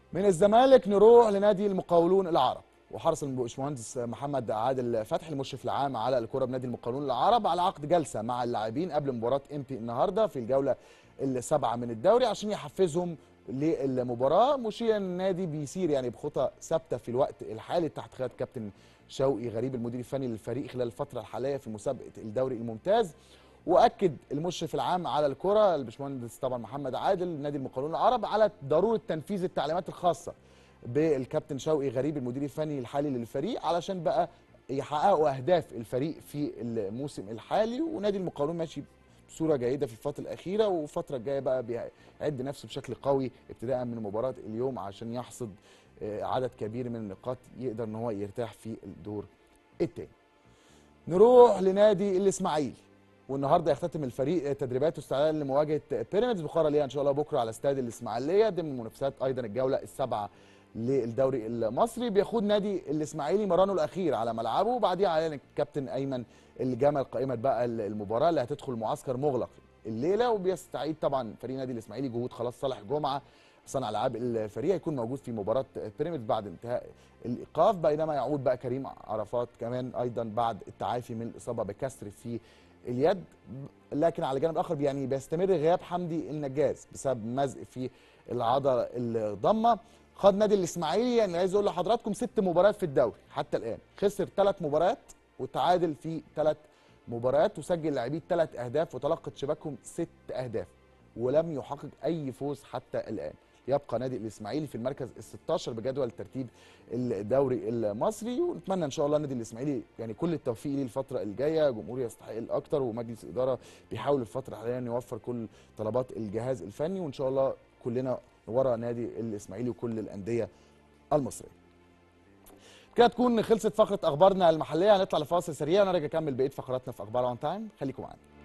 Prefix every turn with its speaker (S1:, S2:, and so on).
S1: من الزمالك نروح لنادي المقاولون العرب وحرص الباشمهندس محمد عادل فتحي المشرف العام على الكره بنادي المقاولون العرب على عقد جلسه مع اللاعبين قبل مباراه امبي النهارده في الجوله السابعه من الدوري عشان يحفزهم للمباراه مشير النادي بيسير يعني بخطى ثابته في الوقت الحالي تحت قياده كابتن شوقي غريب المدير الفني للفريق خلال الفتره الحاليه في مسابقه الدوري الممتاز واكد المشرف العام على الكره الباشمهندس طبعا محمد عادل نادي المقاولون العرب على ضروره تنفيذ التعليمات الخاصه بالكابتن شوقي غريب المدير الفني الحالي للفريق علشان بقى يحققوا اهداف الفريق في الموسم الحالي ونادي المقاولون ماشي بصوره جيده في الفتره الاخيره والفتره الجايه بقى بيعد نفسه بشكل قوي ابتداء من مباراه اليوم عشان يحصد عدد كبير من النقاط يقدر ان هو يرتاح في الدور الثاني. نروح لنادي الاسماعيلي والنهارده يختتم الفريق تدريباته استعدادا لمواجهه بيراميدز بكره ليها ان شاء الله بكره على استاد الاسماعيليه ضمن منافسات ايضا الجوله السابعه للدوري المصري بيخوض نادي الاسماعيلي مرانه الاخير على ملعبه وبعديها اعلن الكابتن ايمن الجمل قائمه بقى المباراه اللي هتدخل معسكر مغلق الليله وبيستعيد طبعا فريق نادي الاسماعيلي جهود خلاص صالح جمعه صانع العاب الفريق هيكون موجود في مباراه بيراميدز بعد انتهاء الايقاف بينما يعود بقى كريم عرفات كمان ايضا بعد التعافي من الاصابه بكسر في اليد لكن على الجانب الاخر يعني بيستمر غياب حمدي النجاز بسبب مزق في العضله الضمه خاض نادي الاسماعيلي يعني عايز اقول لحضراتكم ست مباريات في الدوري حتى الان خسر ثلاث مباريات وتعادل في ثلاث مباريات وسجل لاعبيه ثلاث اهداف وتلقت شباكهم ست اهداف ولم يحقق اي فوز حتى الان يبقى نادي الاسماعيلي في المركز ال 16 بجدول ترتيب الدوري المصري ونتمنى ان شاء الله النادي الاسماعيلي يعني كل التوفيق ليه الفتره الجايه جمهور يستحق الاكثر ومجلس الاداره بيحاول الفتره الحاليه ان يوفر كل طلبات الجهاز الفني وان شاء الله كلنا ورا نادي الاسماعيلي وكل الانديه المصريه كده تكون خلصت فقره اخبارنا المحليه هنطلع لفاصل سريع ونرجع نكمل بقيه فقراتنا في اخبار اون تايم خليكم معانا